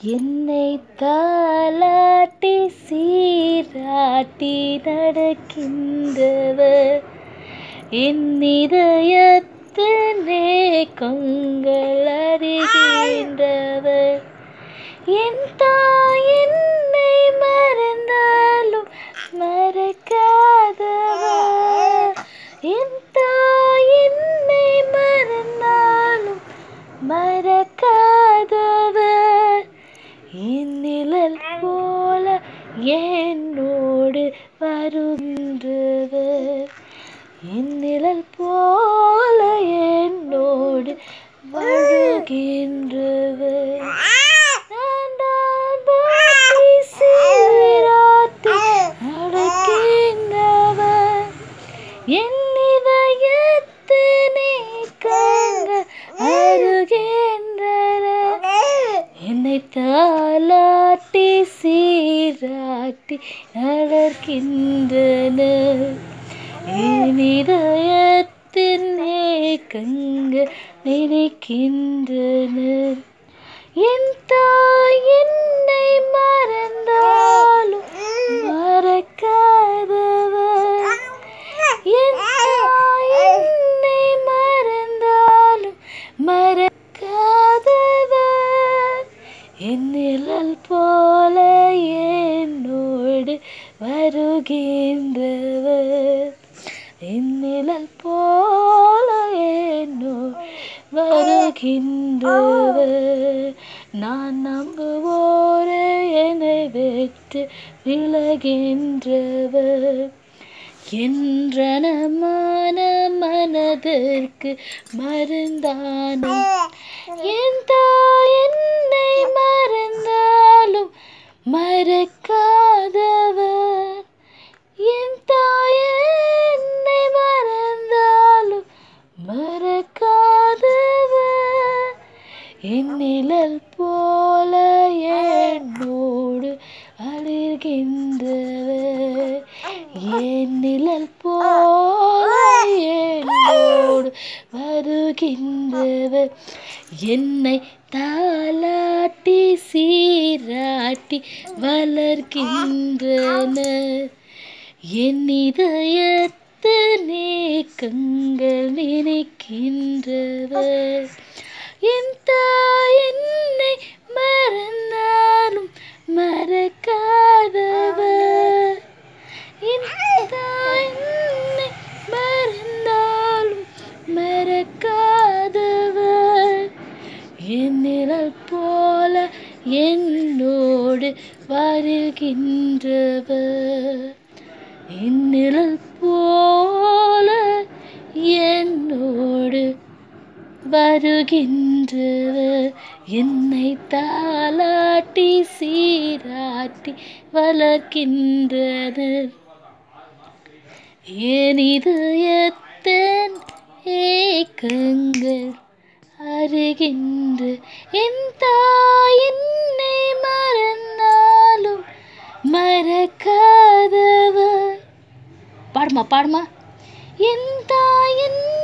என்னை தாலாட்டி சீராட்டி நடக்கின்றவர் என் இதயத்தினே கங்கள் அறிகின்றவர் என் தாய் என்னை மறந்தாலும் மறக்காதவர் என் தாய் என்னை மறந்தாலும் மறக்காதவர் என் நிழல் போல என்னோடு வருகின்றவர் என் நிழல் போல என்னோடு வருகின்றவர் நான் தான் பாட்டி சீராட்டி அழைக்கின்றவர் என் இதயத்தினை கங்க அருகின்றன என்னை தாலாட்டி சீராட்டி அழற்கின்றன என் இதயத்தின் ஏக்கங்க நினைக்கின்றனர் என் தாய் என்னை மறந்தாலும் மறக்காதவர் என் தாய் என்னை மறந்தாலும் மறக்காதவர் என் நிழல் போல என்னோடு வருகின்றவர் என் நிழல் போல என்னோடு வருகின்றவர் நான் நம்புவோரே என்னை விட்டு விலகின்றவர் என்றனமான மனதிற்கு மருந்தானோ என் தாய் என்னை மறந்தாலும் மறக்காதவர் என் தாய் என்னை மறந்தாலும் மறக்காதவர் என் நிழல் போல என்னோடு அழிகின்றவர் என் நிழல் போல என்னோடு வருகின்றவர் என்னை தாலாட்டி சீராட்டி வளர்க்கின்றனர் என் இதயத்து நேக்கங்கள் நினைக்கின்றவர் என் தாய் என்னை மறந்தாலும் மறக்காதவர் என் தாய் என்னை மறந்தாலும் மறக்காதவர் என் நிழல் போல என்னோடு வருகின்றவர் என் நிழல் போல என்னோடு வருகின்றவர் என்னை தாலாட்டி சீராட்டி வளர்க்கின்றனர் என் இதயத்தன் ஏக்கங்கள் அருகின்ற என் தாய் என்னை மறந்தாலும் மறக்காதவர் பாடுமா பாடுமா என் தாய் என்னை